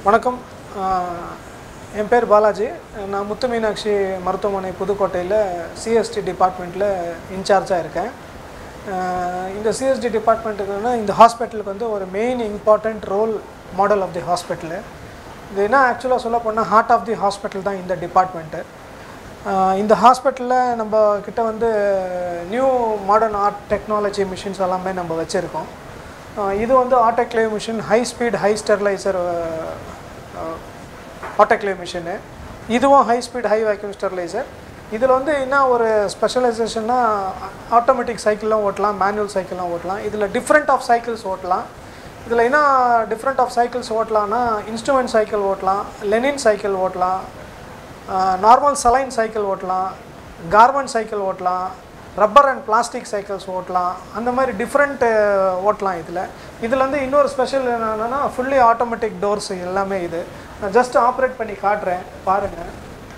வணக்கம் ஆஹ் என் பேர் பாலாஜி நான் முத்து மீனாட்சி மருத்துவமனை புதுக்கோட்டையில் சிஎஸ்டி டிபார்ட்மெண்ட்டில் இன்சார்ஜாக இருக்கேன் ஆஹ் இந்த சிஎஸ்டி டிபார்ட்மெண்ட்டுக்குன்னா இந்த ஹாஸ்பிட்டலுக்கு வந்து ஒரு main important role model of the hospital இது என்ன ஆக்சுவலாக சொல்ல போனால் ஹார்ட் ஆஃப் தி ஹாஸ்பிட்டல் தான் இந்த டிபார்ட்மெண்ட்டு இந்த ஹாஸ்பிட்டலில் நம்ம கிட்ட வந்து new modern art technology machines எல்லாமே நம்ம வச்சுருக்கோம் இது வந்து autoclave machine high speed high steriliser autoclave machine இதுவும் high speed high vacuum steriliser இதில் வந்து என்ன ஒரு ஸ்பெஷலைசேஷன்னா ஆட்டோமேட்டிக் சைக்கிளும் ஓட்டலாம் மேனுவல் சைக்கிளும் ஓட்டலாம் இதில் டிஃப்ரெண்ட் ஆஃப் சைக்கிள்ஸ் ஓட்டலாம் இதில் என்ன டிஃப்ரெண்ட் ஆஃப் சைக்கிள்ஸ் ஓட்டலாம்னா இன்ஸ்ட்ருமெண்ட் சைக்கிள் ஓட்டலாம் லெனின் சைக்கிள் ஓட்டலாம் நார்மல் சலைன் சைக்கிள் ஓட்டலாம் கார்மெண்ட் சைக்கிள் ஓட்டலாம் ரப்பர் அண்ட் பிளாஸ்டிக் சைக்கிள்ஸ் ஓட்டலாம் அந்த மாதிரி டிஃப்ரெண்ட் ஓட்டலாம் இதில் இதில் வந்து இன்னொரு ஸ்பெஷல் என்னென்னா ஃபுல்லி ஆட்டோமேட்டிக் டோர்ஸ் எல்லாமே இது நான் ஜஸ்ட் ஆப்ரேட் பண்ணி காட்டுறேன் பாருங்கள்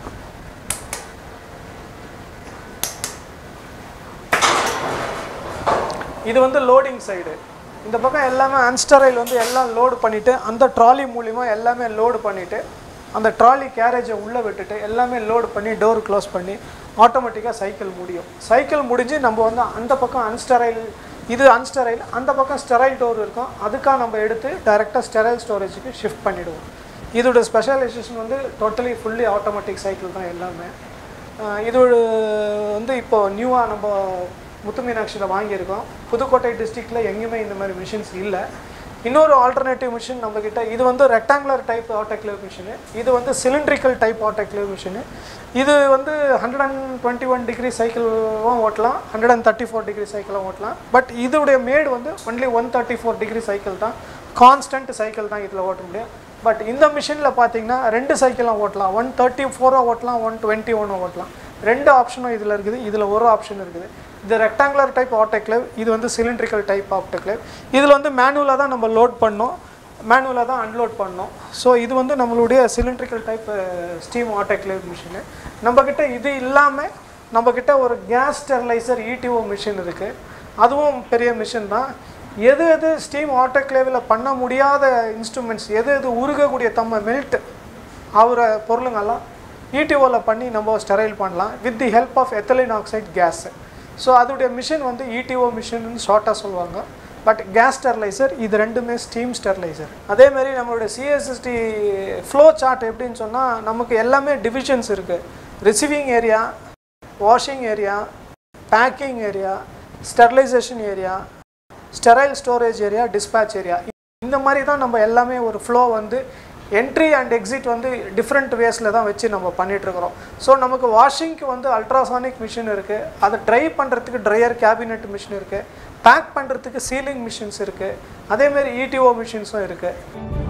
இது வந்து லோடிங் சைடு இந்த பக்கம் எல்லாமே அன்ஸ்டரைல் வந்து எல்லாம் லோடு பண்ணிவிட்டு அந்த ட்ராலி மூலிமா எல்லாமே லோடு பண்ணிவிட்டு அந்த ட்ராலி கேரேஜை உள்ளே விட்டுட்டு எல்லாமே லோடு பண்ணி டோர் க்ளோஸ் பண்ணி ஆட்டோமேட்டிக்காக சைக்கிள் முடியும் சைக்கிள் முடிஞ்சு நம்ம வந்து அந்த பக்கம் அன்ஸ்டரைல் இது அன்ஸ்டரைல் அந்த பக்கம் ஸ்டெரைல் டோர் இருக்கும் அதுக்காக நம்ம எடுத்து டைரெக்டாக ஸ்டெரைல் ஸ்டோரேஜுக்கு ஷிஃப்ட் பண்ணிவிடுவோம் இதோட ஸ்பெஷலைசேஷன் வந்து டோட்டலி ஃபுல்லி ஆட்டோமேட்டிக் சைக்கிள் தான் எல்லாமே ஆஹ் இது வந்து இப்போது நியூவாக நம்ம முத்து மீனாட்சியில் வாங்கியிருக்கோம் புதுக்கோட்டை டிஸ்ட்ரிக்டில் எங்கேயுமே இந்த மாதிரி மிஷின்ஸ் இல்லை இன்னொரு ஆல்டர்னேட்டிவ் மிஷின் நம்மக்கிட்ட இது வந்து ரெக்டாங்குலர் டைப் ஆட்டோக்ளேவ் மிஷினு இது வந்து சிலிண்ட்ரிக்கல் டைப் ஆட்டோக்ளேவ் மிஷினு இது வந்து hundred and twenty one degree சைக்கிளும் ஓட்டலாம் hundred and thirty four degree சைக்கிளும் ஓட்டலாம் பட் இதோடைய மேடு வந்து only one thirty four degree cycle தான் கான்ஸ்டன்ட் சைக்கிள் தான் இதில் ஓட்ட முடியும் பட் இந்த மிஷினில் பார்த்தீங்கன்னா ரெண்டு சைக்கிளும் ஓட்டலாம் ஒன் தேர்ட்டி ஃபோரோ ஓட்டலாம் ஒன் டுவெண்ட்டி ஒன்னும் ஓட்டலாம் ரெண்டு ஆப்ஷனும் இதில் இருக்குது இதில் ஒரு ஆப்ஷன் இருக்குது இது ரெக்டாங்குலர் டைப் ஆட்டோக்ளேவ் இது வந்து சிலிண்ட்ரிக்கல் டைப் ஆட்டோக்ளேவ் இதில் வந்து மேனுவலாக தான் நம்ம லோட் பண்ணோம் மேனுவலாக தான் அன்லோட் பண்ணோம் ஸோ இது வந்து நம்மளுடைய cylindrical type steam autoclave machine நம்மக்கிட்ட இது இல்லாமல் நம்மக்கிட்ட ஒரு கேஸ் ஸ்டெர்லைசர் இடிஓ மிஷின் இருக்குது அதுவும் பெரிய மிஷின் தான் எது எது ஸ்டீம் ஆட்டோக்ளேவில் பண்ண முடியாத இன்ஸ்ட்ருமெண்ட்ஸ் எது எது உருகக்கூடிய தம்ம மெல்ட் ஆகிற பொருளுங்கெல்லாம் இடிஓவில் பண்ணி நம்ம ஸ்டெரைல் பண்ணலாம் with the help of ethylene oxide gas so அதோடைய மிஷின் வந்து இடிஓ மிஷின் ஷார்ட்டாக சொல்லுவாங்க பட் கேஸ் ஸ்டெர்லைசர் இது ரெண்டுமே ஸ்டீம் ஸ்டெர்லைசர் அதேமாரி நம்மளுடைய சிஎஸ்எஸ்டி ஃப்ளோ சார்ட் எப்படின்னு சொன்னால் நமக்கு எல்லாமே டிவிஷன்ஸ் இருக்குது receiving area washing area packing area sterilisation area sterile storage area dispatch area இந்த மாதிரி தான் நம்ம எல்லாமே ஒரு ஃப்ளோ வந்து என்ட்ரி அண்ட் எக்ஸிட் வந்து டிஃப்ரெண்ட் வேஸில் தான் வச்சு நம்ம பண்ணிகிட்ருக்குறோம் ஸோ நமக்கு வாஷிங்க்கு வந்து அல்ட்ராசானிக் மிஷின் இருக்குது அதை ட்ரை பண்ணுறதுக்கு ட்ரையர் கேபினெட் மிஷின் இருக்குது பேக் பண்ணுறதுக்கு சீலிங் மிஷின்ஸ் இருக்குது அதேமாரி இடிஓ மிஷின்ஸும் இருக்குது